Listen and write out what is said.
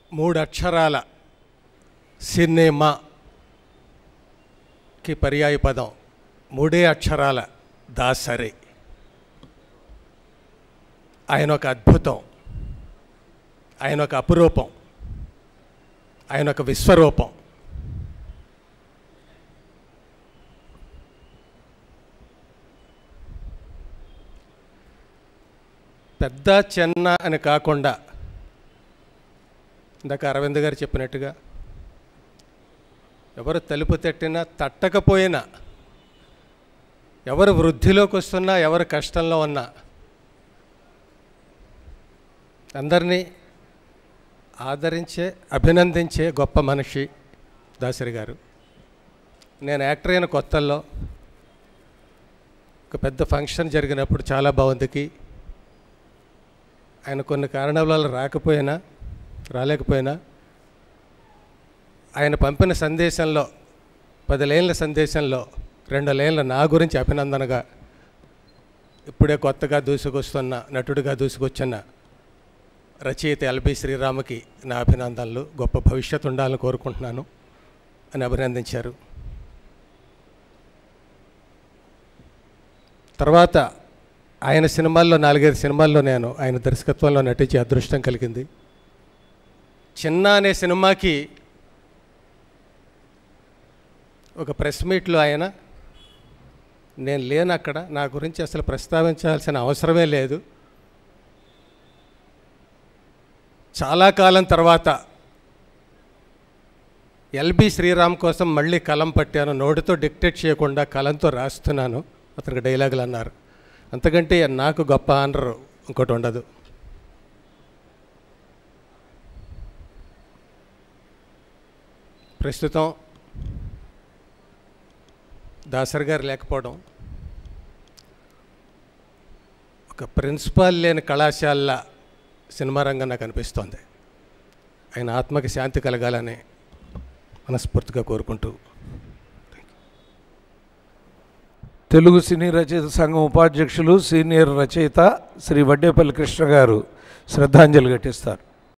మూడు అక్షరాల సినిమాకి పర్యాయ పదం మూడే అక్షరాల దాసరి ఆయన ఒక అద్భుతం ఆయన ఒక అపురూపం ఆయన ఒక విశ్వరూపం పెద్ద చిన్న అని కాకుండా ఇందాక అరవింద్ గారు చెప్పినట్టుగా ఎవరు తలుపు తట్టినా తట్టకపోయినా ఎవరు వృద్ధిలోకి వస్తున్నా ఎవరు కష్టంలో ఉన్నా అందరినీ ఆదరించే అభినందించే గొప్ప మనిషి దాసరి గారు నేను యాక్టర్ అయిన కొత్తల్లో ఒక పెద్ద ఫంక్షన్ జరిగినప్పుడు చాలా బాగుందికి ఆయన కొన్ని కారణాల వల్ల రాకపోయినా రాలేకపోయినా ఆయన పంపిన సందేశంలో పది లైన్ల సందేశంలో రెండు లైన్ల నా గురించి అభినందనగా ఇప్పుడే కొత్తగా దూసుకొస్తున్న నటుడిగా దూసుకొచ్చిన రచయిత ఎల్బి శ్రీరామకి నా అభినందనలు గొప్ప భవిష్యత్తు ఉండాలని కోరుకుంటున్నాను అని అభినందించారు తర్వాత ఆయన సినిమాల్లో నాలుగైదు సినిమాల్లో నేను ఆయన దర్శకత్వంలో నటించే అదృష్టం కలిగింది చిన్న అనే సినిమాకి ఒక ప్రెస్ మీట్లో ఆయన నేను లేను అక్కడ నా గురించి అసలు ప్రస్తావించాల్సిన అవసరమే లేదు చాలా కాలం తర్వాత ఎల్బి శ్రీరామ్ కోసం మళ్ళీ కలం పట్టాను నోటితో డిక్టేట్ చేయకుండా కలంతో రాస్తున్నాను అతనికి డైలాగులు అన్నారు అంతకంటే నాకు గొప్ప ఆనర్ ఇంకోటి ఉండదు ప్రస్తుతం దాసర్ గారు లేకపోవడం ఒక ప్రిన్సిపాల్ లేని కళాశాల సినిమా రంగం నాకు అనిపిస్తోంది ఆయన ఆత్మకి శాంతి కలగాలని మనస్ఫూర్తిగా కోరుకుంటూ తెలుగు సినీ రచయిత సంఘం ఉపాధ్యక్షులు సీనియర్ రచయిత శ్రీ వడ్డేపల్లి కృష్ణ గారు శ్రద్ధాంజలి ఘటిస్తారు